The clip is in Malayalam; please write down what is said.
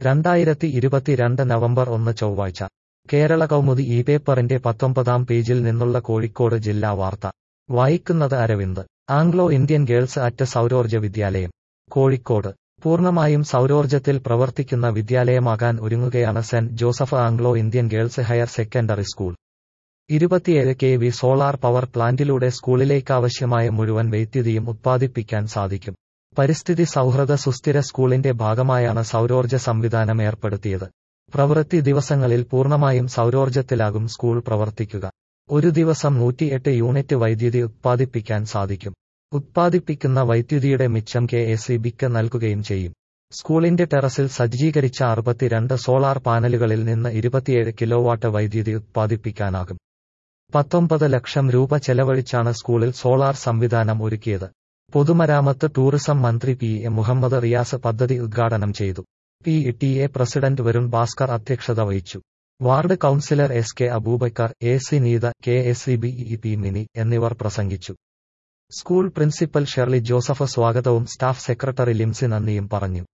രണ്ടായിരത്തി ഇരുപത്തിരണ്ട് നവംബർ ഒന്ന് ചൊവ്വാഴ്ച കേരള കൗമുദി ഈ പേപ്പറിന്റെ പത്തൊമ്പതാം പേജിൽ നിന്നുള്ള കോഴിക്കോട് ജില്ലാ വാർത്ത വായിക്കുന്നത് Aravind Anglo Indian girls at സൗരോർജ വിദ്യാലയം കോഴിക്കോട് പൂർണ്ണമായും സൗരോർജത്തിൽ പ്രവർത്തിക്കുന്ന വിദ്യാലയമാകാൻ ഒരുങ്ങുകയാണ് saint Joseph Anglo Indian girls higher secondary school ഇരുപത്തിയേഴ് കെ വി സോളാർ പവർ പ്ലാന്റിലൂടെ സ്കൂളിലേക്കാവശ്യമായ മുഴുവൻ വൈദ്യുതിയും ഉത്പാദിപ്പിക്കാൻ സാധിക്കും പരിസ്ഥിതി സൗഹൃദ സുസ്ഥിര സ്കൂളിന്റെ ഭാഗമായാണ് സൗരോർജ സംവിധാനം ഏർപ്പെടുത്തിയത് പ്രവൃത്തി ദിവസങ്ങളിൽ പൂർണ്ണമായും സൗരോർജത്തിലാകും സ്കൂൾ പ്രവർത്തിക്കുക ഒരു ദിവസം നൂറ്റിയെട്ട് യൂണിറ്റ് വൈദ്യുതി ഉത്പാദിപ്പിക്കാൻ സാധിക്കും ഉത്പാദിപ്പിക്കുന്ന വൈദ്യുതിയുടെ മിച്ചം കെ എസ് ഇ ബിക്ക് നൽകുകയും ചെയ്യും സ്കൂളിന്റെ ടെറസിൽ സജ്ജീകരിച്ച അറുപത്തിരണ്ട് സോളാർ പാനലുകളിൽ നിന്ന് ഇരുപത്തിയേഴ് കിലോവാട്ട് വൈദ്യുതി ഉത്പാദിപ്പിക്കാനാകും പത്തൊമ്പത് ലക്ഷം രൂപ ചെലവഴിച്ചാണ് സ്കൂളിൽ സോളാർ സംവിധാനം ഒരുക്കിയത് പൊതുമരാമത്ത് ടൂറിസം മന്ത്രി പി എ മുഹമ്മദ് റിയാസ് പദ്ധതി ഉദ്ഘാടനം ചെയ്തു P T A president Varun Bhaskar അധ്യക്ഷത വഹിച്ചു ward councillor S K Abubakar A C Neetha K S E B E P Mini എന്നിവർ പ്രസംഗിച്ചു സ്കൂൾ പ്രിൻസിപ്പൽ ഷെർലി ജോസഫ് സ്വാഗതവും സ്റ്റാഫ് സെക്രട്ടറി ലിംസി നന്ദിയും പറഞ്ഞു